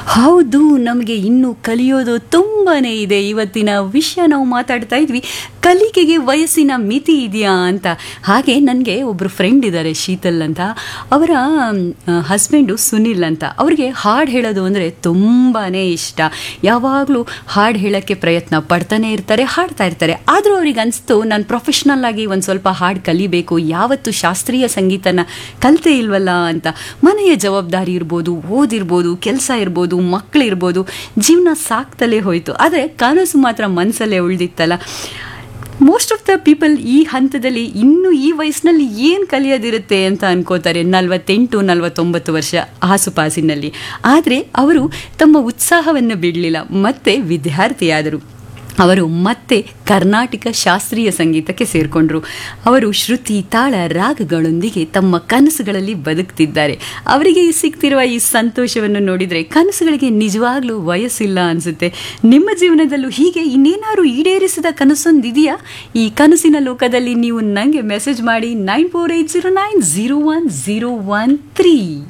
ಹೌದು ನಮಗೆ ಇನ್ನೂ ಕಲಿಯೋದು ತುಂಬಾನೇ ಇದೆ ಇವತ್ತಿನ ವಿಷಯ ನಾವು ಮಾತಾಡ್ತಾ ಇದ್ವಿ ಕಲಿಕೆಗೆ ವಯಸ್ಸಿನ ಮಿತಿ ಇದೆಯಾ ಅಂತ ಹಾಗೆ ನನಗೆ ಒಬ್ಬರು ಫ್ರೆಂಡ್ ಇದ್ದಾರೆ ಶೀತಲ್ ಅಂತ ಅವರ ಹಸ್ಬೆಂಡು ಸುನಿಲ್ ಅಂತ ಅವ್ರಿಗೆ ಹಾಡು ಹೇಳೋದು ಅಂದರೆ ತುಂಬಾ ಇಷ್ಟ ಯಾವಾಗಲೂ ಹಾಡು ಹೇಳೋಕ್ಕೆ ಪ್ರಯತ್ನ ಪಡ್ತಾನೆ ಇರ್ತಾರೆ ಹಾಡ್ತಾ ಇರ್ತಾರೆ ಆದರೂ ಅವ್ರಿಗೆ ಅನಿಸ್ತು ನಾನು ಪ್ರೊಫೆಷ್ನಲ್ ಆಗಿ ಒಂದು ಸ್ವಲ್ಪ ಹಾಡು ಕಲಿಬೇಕು ಯಾವತ್ತು ಶಾಸ್ತ್ರೀಯ ಸಂಗೀತನ ಕಲಿತೇ ಇಲ್ವಲ್ಲ ಅಂತ ಮನೆಯ ಜವಾಬ್ದಾರಿ ಇರ್ಬೋದು ಓದಿರ್ಬೋದು ಕೆಲಸ ಇರ್ಬೋದು ಮಕ್ಕಳಿರ್ಬೋದು ಜೀವನ ಸಾಕ್ತಲೇ ಹೋಯಿತು ಆದರೆ ಕನಸು ಮಾತ್ರ ಮನಸ್ಸಲ್ಲೇ ಉಳಿದಿತ್ತಲ್ಲ ಮೋಸ್ಟ್ ಆಫ್ ದ ಪೀಪಲ್ ಈ ಹಂತದಲ್ಲಿ ಇನ್ನೂ ಈ ವಯಸ್ಸಿನಲ್ಲಿ ಏನು ಕಲಿಯೋದಿರುತ್ತೆ ಅಂತ ಅನ್ಕೋತಾರೆ ನಲವತ್ತೆಂಟು ನಲವತ್ತೊಂಬತ್ತು ವರ್ಷ ಆಸುಪಾಸಿನಲ್ಲಿ ಆದರೆ ಅವರು ತಮ್ಮ ಉತ್ಸಾಹವನ್ನು ಬಿಡಲಿಲ್ಲ ಮತ್ತೆ ವಿದ್ಯಾರ್ಥಿಯಾದರು ಅವರು ಮತ್ತೆ ಕರ್ನಾಟಕ ಶಾಸ್ತ್ರೀಯ ಸಂಗೀತಕ್ಕೆ ಸೇರಿಕೊಂಡ್ರು ಅವರು ಶ್ರುತಿ ತಾಳ ರಾಗಗಳೊಂದಿಗೆ ತಮ್ಮ ಕನಸುಗಳಲ್ಲಿ ಬದುಕ್ತಿದ್ದಾರೆ ಅವರಿಗೆ ಸಿಗ್ತಿರುವ ಈ ಸಂತೋಷವನ್ನು ನೋಡಿದರೆ ಕನಸುಗಳಿಗೆ ನಿಜವಾಗ್ಲೂ ವಯಸ್ಸಿಲ್ಲ ಅನಿಸುತ್ತೆ ನಿಮ್ಮ ಜೀವನದಲ್ಲೂ ಹೀಗೆ ಇನ್ನೇನಾದ್ರು ಈಡೇರಿಸಿದ ಕನಸೊಂದಿದೆಯಾ ಈ ಕನಸಿನ ಲೋಕದಲ್ಲಿ ನೀವು ನನಗೆ ಮೆಸೇಜ್ ಮಾಡಿ nine four eight zero nine zero one zero one three